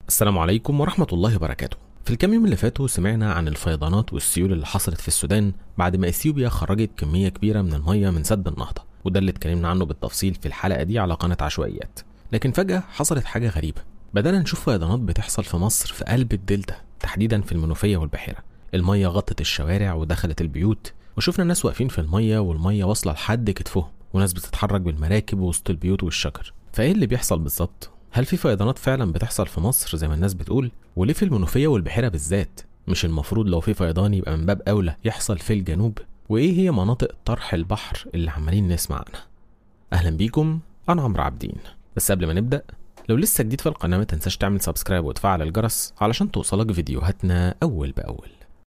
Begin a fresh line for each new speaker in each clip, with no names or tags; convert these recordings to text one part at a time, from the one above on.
السلام عليكم ورحمة الله وبركاته في الكام يوم اللي فاتوا سمعنا عن الفيضانات والسيول اللي حصلت في السودان بعد ما اثيوبيا خرجت كمية كبيرة من المية من سد النهضة وده اللي اتكلمنا عنه بالتفصيل في الحلقة دي على قناة عشوائيات لكن فجأة حصلت حاجة غريبة بدأنا نشوف فيضانات بتحصل في مصر في قلب الدلتا تحديدا في المنوفية والبحيرة المية غطت الشوارع ودخلت البيوت وشفنا ناس واقفين في المية والمية واصلة لحد كتفهم وناس بتتحرك بالمراكب وسط البيوت والشجر فايه اللي بيحصل بالظبط هل في فيضانات فعلا بتحصل في مصر زي ما الناس بتقول وليه في المنوفيه والبحيره بالذات مش المفروض لو في فيضان يبقى من باب اولى يحصل في الجنوب وايه هي مناطق طرح البحر اللي عمالين نسمع عنها اهلا بيكم انا عمرو عابدين بس قبل ما نبدا لو لسه جديد في القناه ما تنساش تعمل سبسكرايب وتفعل الجرس علشان توصلك فيديوهاتنا اول باول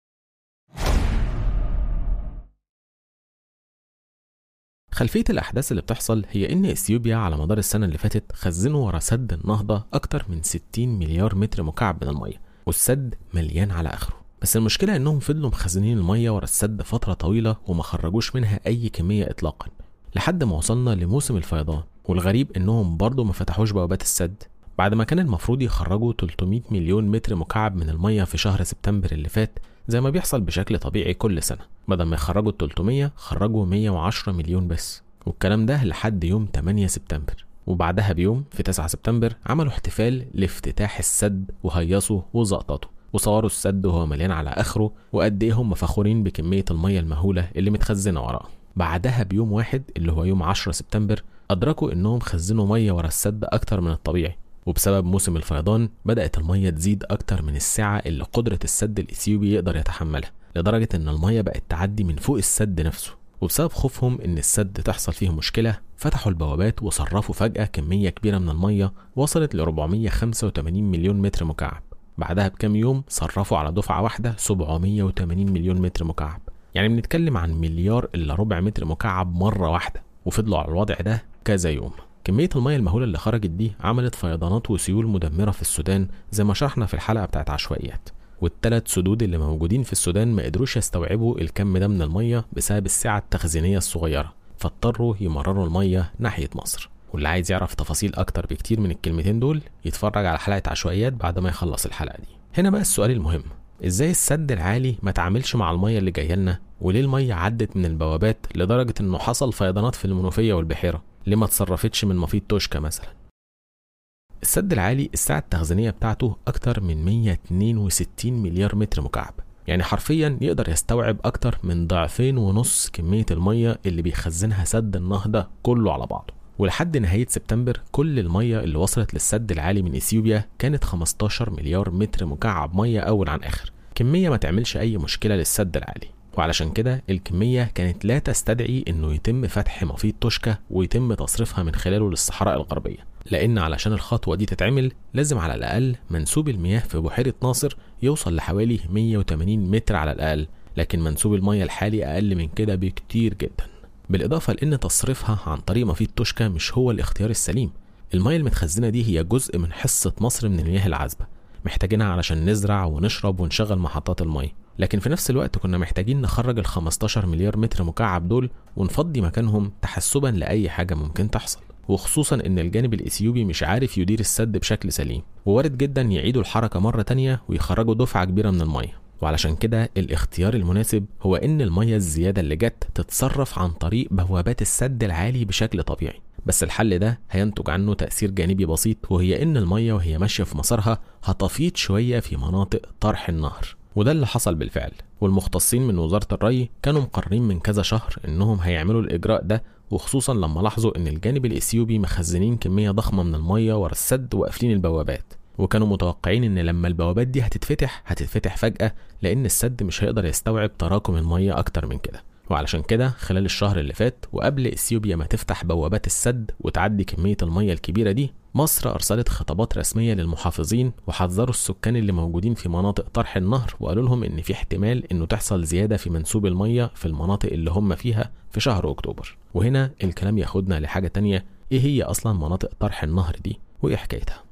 خلفية الأحداث اللي بتحصل هي إن إثيوبيا على مدار السنة اللي فاتت خزنوا ورا سد النهضة أكتر من 60 مليار متر مكعب من المية والسد مليان على آخره بس المشكلة إنهم فضلوا مخزنين المية ورا السد فترة طويلة وما خرجوش منها أي كمية إطلاقا لحد ما وصلنا لموسم الفيضان والغريب إنهم برضه ما فتحوش بوابات السد بعد ما كان المفروض يخرجوا 300 مليون متر مكعب من المية في شهر سبتمبر اللي فات زي ما بيحصل بشكل طبيعي كل سنة بدل ما يخرجوا ال 300 خرجوا 110 مليون بس والكلام ده لحد يوم 8 سبتمبر وبعدها بيوم في 9 سبتمبر عملوا احتفال لافتتاح السد وهيصوا وزقططوا وصوروا السد وهو مليان على اخره وقد ايه هم فخورين بكميه الميه المهوله اللي متخزنه وراه بعدها بيوم واحد اللي هو يوم 10 سبتمبر ادركوا انهم خزنوا ميه ورا السد اكتر من الطبيعي وبسبب موسم الفيضان بدأت المية تزيد أكتر من السعة اللي قدرة السد الإثيوبي يقدر يتحملها لدرجة إن المية بقت تعدي من فوق السد نفسه وبسبب خوفهم إن السد تحصل فيه مشكلة فتحوا البوابات وصرفوا فجأة كمية كبيرة من المية وصلت ل 485 مليون متر مكعب بعدها بكام يوم صرفوا على دفعة واحدة 780 مليون متر مكعب يعني بنتكلم عن مليار إلا ربع متر مكعب مرة واحدة وفضلوا على الوضع ده كذا يوم كمية المية المهولة اللي خرجت دي عملت فيضانات وسيول مدمرة في السودان زي ما شرحنا في الحلقة بتاعت عشوائيات والتلات سدود اللي موجودين في السودان ما قدروش يستوعبوا الكم ده من المية بسبب السعة التخزينية الصغيرة فاضطروا يمرروا المية ناحية مصر واللي عايز يعرف تفاصيل أكتر بكتير من الكلمتين دول يتفرج على حلقة عشوائيات بعد ما يخلص الحلقة دي هنا بقى السؤال المهم ازاي السد العالي ما تعاملش مع المية اللي جايه لنا وليه المية عدت من البوابات لدرجة انه حصل فيضانات في المنوفية والبحيرة ليه ما اتصرفتش من مفيد توشكا مثلا السد العالي السعة التخزينية بتاعته أكتر من 162 مليار متر مكعب يعني حرفيا يقدر يستوعب أكتر من ضعفين ونص كمية المية اللي بيخزنها سد النهضة كله على بعضه ولحد نهاية سبتمبر كل المية اللي وصلت للسد العالي من إثيوبيا كانت 15 مليار متر مكعب مية أول عن آخر كمية ما تعملش أي مشكلة للسد العالي وعلشان كده الكمية كانت لا تستدعي انه يتم فتح مفيد توشكا ويتم تصريفها من خلاله للصحراء الغربية لان علشان الخطوة دي تتعمل لازم على الاقل منسوب المياه في بحيرة ناصر يوصل لحوالي 180 متر على الاقل لكن منسوب المياه الحالي اقل من كده بكتير جدا بالاضافة لان تصريفها عن طريق مفيد توشكا مش هو الاختيار السليم المياه المتخزنة دي هي جزء من حصة مصر من المياه العذبة محتاجينها علشان نزرع ونشرب ونشغل محطات المياه لكن في نفس الوقت كنا محتاجين نخرج ال 15 مليار متر مكعب دول ونفضي مكانهم تحسبا لأي حاجة ممكن تحصل وخصوصا ان الجانب الاثيوبي مش عارف يدير السد بشكل سليم ووارد جدا يعيدوا الحركة مرة تانية ويخرجوا دفعة كبيرة من المية وعلشان كده الاختيار المناسب هو ان المية الزيادة اللي جت تتصرف عن طريق بوابات السد العالي بشكل طبيعي بس الحل ده هينتج عنه تأثير جانبي بسيط وهي ان المية وهي ماشية في مسارها هتفيض شوية في مناطق طرح النهر وده اللي حصل بالفعل والمختصين من وزارة الري كانوا مقررين من كذا شهر انهم هيعملوا الاجراء ده وخصوصا لما لاحظوا ان الجانب الاثيوبي مخزنين كمية ضخمة من المية ورا السد وقافلين البوابات وكانوا متوقعين ان لما البوابات دي هتتفتح هتتفتح فجأة لان السد مش هيقدر يستوعب تراكم المية اكتر من كده وعلشان كده خلال الشهر اللي فات وقبل اثيوبيا ما تفتح بوابات السد وتعدي كمية المية الكبيرة دي مصر أرسلت خطابات رسمية للمحافظين وحذروا السكان اللي موجودين في مناطق طرح النهر وقالوا لهم إن في احتمال إنه تحصل زيادة في منسوب المية في المناطق اللي هم فيها في شهر أكتوبر وهنا الكلام ياخدنا لحاجة تانية إيه هي أصلا مناطق طرح النهر دي وإيه حكايتها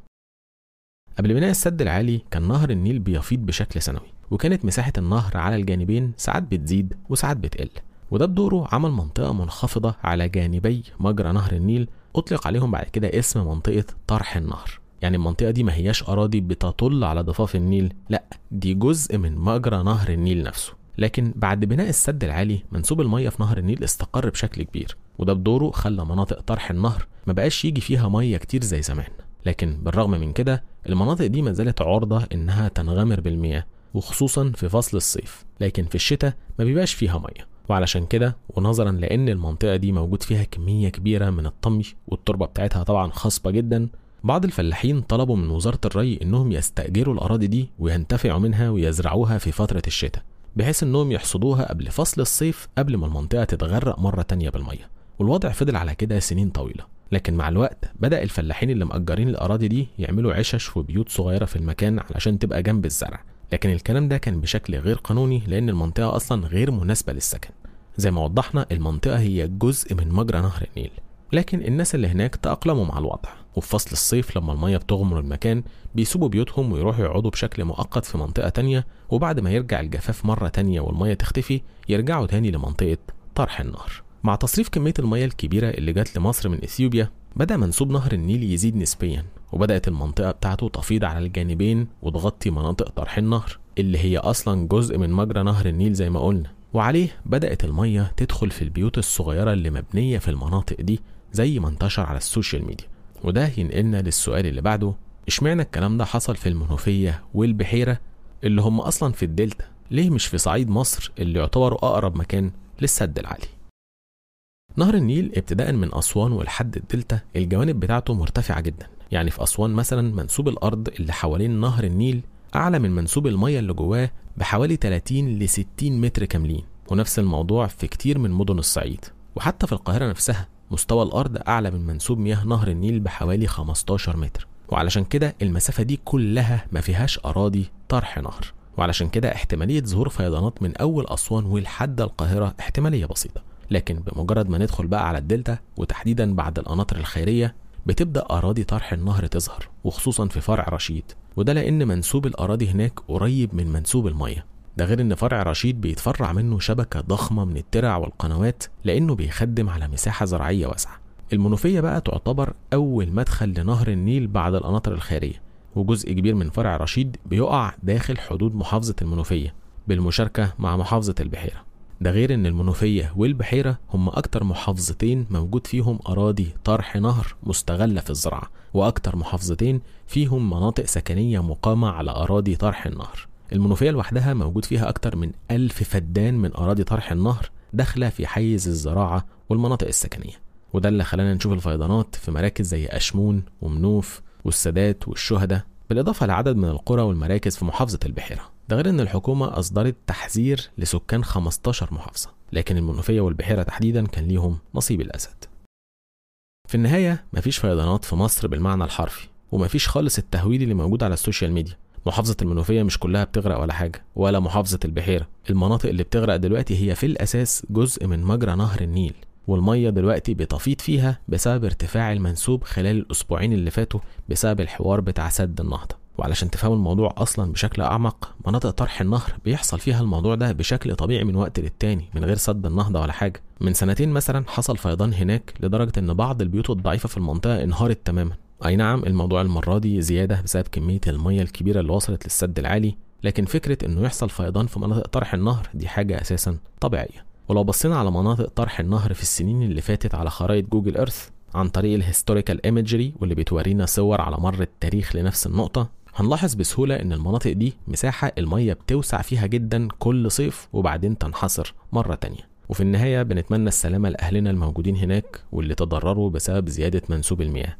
قبل بناء السد العالي كان نهر النيل بيفيض بشكل سنوي وكانت مساحة النهر على الجانبين ساعات بتزيد وساعات بتقل وده بدوره عمل منطقة منخفضة على جانبي مجرى نهر النيل أطلق عليهم بعد كده اسم منطقة طرح النهر يعني المنطقة دي ما هياش أراضي بتطل على ضفاف النيل لا دي جزء من مجرى نهر النيل نفسه لكن بعد بناء السد العالي منسوب المية في نهر النيل استقر بشكل كبير وده بدوره خلى مناطق طرح النهر ما بقاش يجي فيها مية كتير زي زمان لكن بالرغم من كده المناطق دي ما زالت عرضة إنها تنغمر بالمياه وخصوصا في فصل الصيف لكن في الشتاء ما بيبقاش فيها مية وعلشان كده ونظرا لأن المنطقة دي موجود فيها كمية كبيرة من الطمي والتربة بتاعتها طبعا خصبة جدا بعض الفلاحين طلبوا من وزارة الري إنهم يستأجروا الأراضي دي وينتفعوا منها ويزرعوها في فترة الشتاء بحيث إنهم يحصدوها قبل فصل الصيف قبل ما المنطقة تتغرق مرة تانية بالمية والوضع فضل على كده سنين طويلة لكن مع الوقت بدأ الفلاحين اللي مأجرين الأراضي دي يعملوا عشش وبيوت صغيرة في المكان علشان تبقى جنب الزرع لكن الكلام ده كان بشكل غير قانوني لأن المنطقة أصلا غير مناسبة للسكن زي ما وضحنا المنطقة هي جزء من مجرى نهر النيل لكن الناس اللي هناك تأقلموا مع الوضع وفي فصل الصيف لما المية بتغمر المكان بيسيبوا بيوتهم ويروحوا يقعدوا بشكل مؤقت في منطقة تانية وبعد ما يرجع الجفاف مرة تانية والمية تختفي يرجعوا تاني لمنطقة طرح النهر مع تصريف كمية المية الكبيرة اللي جت لمصر من إثيوبيا بدأ منسوب نهر النيل يزيد نسبيا وبدأت المنطقة بتاعته تفيض على الجانبين وتغطي مناطق طرح النهر اللي هي أصلا جزء من مجرى نهر النيل زي ما قلنا وعليه بدأت المية تدخل في البيوت الصغيرة اللي مبنية في المناطق دي زي ما انتشر على السوشيال ميديا وده ينقلنا للسؤال اللي بعده اشمعنى الكلام ده حصل في المنوفية والبحيرة اللي هم أصلا في الدلتا ليه مش في صعيد مصر اللي يعتبروا أقرب مكان للسد العالي نهر النيل ابتداء من أسوان ولحد الدلتا الجوانب بتاعته مرتفعة جدا يعني في أسوان مثلا منسوب الأرض اللي حوالين نهر النيل أعلى من منسوب المية اللي جواه بحوالي 30 ل 60 متر كاملين ونفس الموضوع في كتير من مدن الصعيد وحتى في القاهرة نفسها مستوى الأرض أعلى من منسوب مياه نهر النيل بحوالي 15 متر وعلشان كده المسافة دي كلها ما فيهاش أراضي طرح نهر وعلشان كده احتمالية ظهور فيضانات من أول أسوان ولحد القاهرة احتمالية بسيطة لكن بمجرد ما ندخل بقى على الدلتا وتحديدا بعد القناطر الخيرية بتبدأ أراضي طرح النهر تظهر وخصوصا في فرع رشيد وده لأن منسوب الأراضي هناك قريب من منسوب المية ده غير ان فرع رشيد بيتفرع منه شبكة ضخمة من الترع والقنوات لأنه بيخدم على مساحة زراعية واسعة المنوفية بقى تعتبر أول مدخل لنهر النيل بعد القناطر الخيرية وجزء كبير من فرع رشيد بيقع داخل حدود محافظة المنوفية بالمشاركة مع محافظة البحيرة ده غير ان المنوفية والبحيرة هم اكتر محافظتين موجود فيهم اراضي طرح نهر مستغلة في الزراعة واكتر محافظتين فيهم مناطق سكنية مقامة على اراضي طرح النهر المنوفية لوحدها موجود فيها اكتر من ألف فدان من اراضي طرح النهر داخلة في حيز الزراعة والمناطق السكنية وده اللي خلانا نشوف الفيضانات في مراكز زي أشمون ومنوف والسادات والشهداء بالإضافة لعدد من القرى والمراكز في محافظة البحيرة ده غير ان الحكومة اصدرت تحذير لسكان 15 محافظة لكن المنوفية والبحيرة تحديدا كان ليهم نصيب الاسد في النهاية مفيش فيضانات في مصر بالمعنى الحرفي ومفيش خالص التهويل اللي موجود على السوشيال ميديا محافظة المنوفية مش كلها بتغرق ولا حاجة ولا محافظة البحيرة المناطق اللي بتغرق دلوقتي هي في الأساس جزء من مجرى نهر النيل والمية دلوقتي بتفيض فيها بسبب ارتفاع المنسوب خلال الأسبوعين اللي فاتوا بسبب الحوار بتاع سد النهضة وعلشان تفهموا الموضوع اصلا بشكل اعمق مناطق طرح النهر بيحصل فيها الموضوع ده بشكل طبيعي من وقت للتاني من غير سد النهضه ولا حاجه من سنتين مثلا حصل فيضان هناك لدرجه ان بعض البيوت الضعيفه في المنطقه انهارت تماما اي نعم الموضوع المره دي زياده بسبب كميه الميه الكبيره اللي وصلت للسد العالي لكن فكره انه يحصل فيضان في مناطق طرح النهر دي حاجه اساسا طبيعيه ولو بصينا على مناطق طرح النهر في السنين اللي فاتت على خرائط جوجل ايرث عن طريق الهيستوريكال ايمجري واللي بتورينا صور على مر التاريخ لنفس النقطة هنلاحظ بسهولة إن المناطق دي مساحة المية بتوسع فيها جدا كل صيف وبعدين تنحصر مرة تانية وفي النهاية بنتمنى السلامة لأهلنا الموجودين هناك واللي تضرروا بسبب زيادة منسوب المياه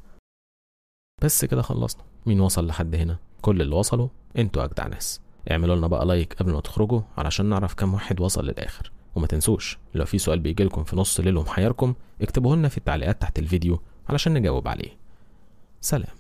بس كده خلصنا مين وصل لحد هنا كل اللي وصلوا انتوا أجدع ناس اعملوا لنا بقى لايك قبل ما تخرجوا علشان نعرف كم واحد وصل للآخر وما تنسوش لو في سؤال بيجيلكم في نص ليل ومحيركم اكتبوه لنا في التعليقات تحت الفيديو علشان نجاوب عليه سلام